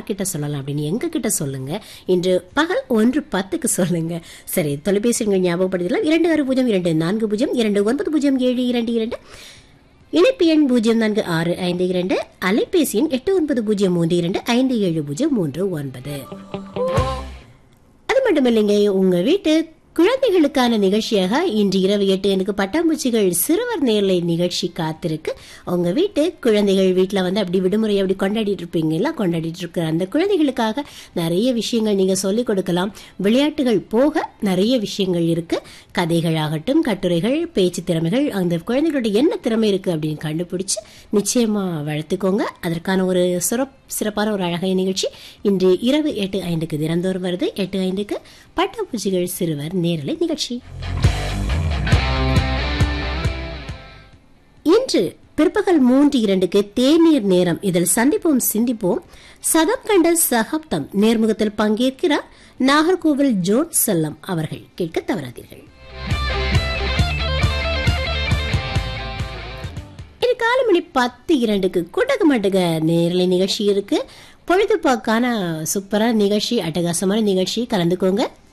யார்கிட்ட சொல்லலாம் அப்படின்னு எங்க கிட்ட சொல்லுங்க இன்று பகல் ஒன்று பத்துக்கு சொல்லுங்க சரி தொலைபேசி எண்கள் ஞாபகப்படுத்தலாம் இரண்டு ஆறு பூஜ்ஜியம் இரண்டு நான்கு பூஜ்ஜியம் இரண்டு ஒன்பது பூஜ்ஜியம் ஏழு இரண்டு இரண்டு இணைப்பு எண் பூஜ்ஜியம் நான்கு ஆறு ஐந்து இரண்டு அலைபேசி எண் எட்டு ஒன்பது பூஜ்ஜியம் மூன்று இரண்டு ஐந்து ஏழு பூஜ்ஜியம் மூன்று ஒன்பது அது மட்டும் இல்லைங்க உங்க வீட்டு குழந்தைகளுக்கான நிகழ்ச்சியாக இன்று இரவு எட்டு எனக்கு பட்டாம்பூச்சிகள் சிறுவர் நேர்லை நிகழ்ச்சி காத்திருக்கு உங்க வீட்டு குழந்தைகள் வீட்டில் வந்து அப்படி விடுமுறை அப்படி கொண்டாடிட்டு இருப்பீங்களா கொண்டாடிட்டு இருக்கிற அந்த குழந்தைகளுக்காக நிறைய விஷயங்கள் நீங்க சொல்லிக் கொடுக்கலாம் விளையாட்டுகள் போக நிறைய விஷயங்கள் இருக்கு கதைகளாகட்டும் கட்டுரைகள் பேச்சு திறமைகள் அந்த குழந்தைகளோட என்ன திறமை இருக்கு அப்படின்னு கண்டுபிடிச்சு நிச்சயமா வளர்த்துக்கோங்க அதற்கான ஒரு சிறப் சிறப்பான ஒரு அழகான நிகழ்ச்சி இன்று இரவு எட்டு ஐந்துக்கு தினந்தோறும் வருது எட்டு ஐந்துக்கு பட்டாம்பூச்சிகள் சிறுவர் நேரலை நிகழ்ச்சி இன்று பிற்பகல் மூன்று இரண்டுக்கு தேநீர் நேரம் இதில் சந்திப்போம் சிந்திப்போம் சதம் கண்ட சகாப்தம் நேர்முகத்தில் பங்கேற்கிறார் நாகர்கோவில் ஜோன் செல்லம் அவர்கள் கேட்க தவறாதீர்கள் இது காலை மணி பத்து இரண்டுக்கு கூட்டக மாட்டுக நேரலை நிகழ்ச்சி இருக்கு பொழுதுபோக்கான சூப்பரான நிகழ்ச்சி அட்டகாசமான நிகழ்ச்சி கலந்துக்கோங்க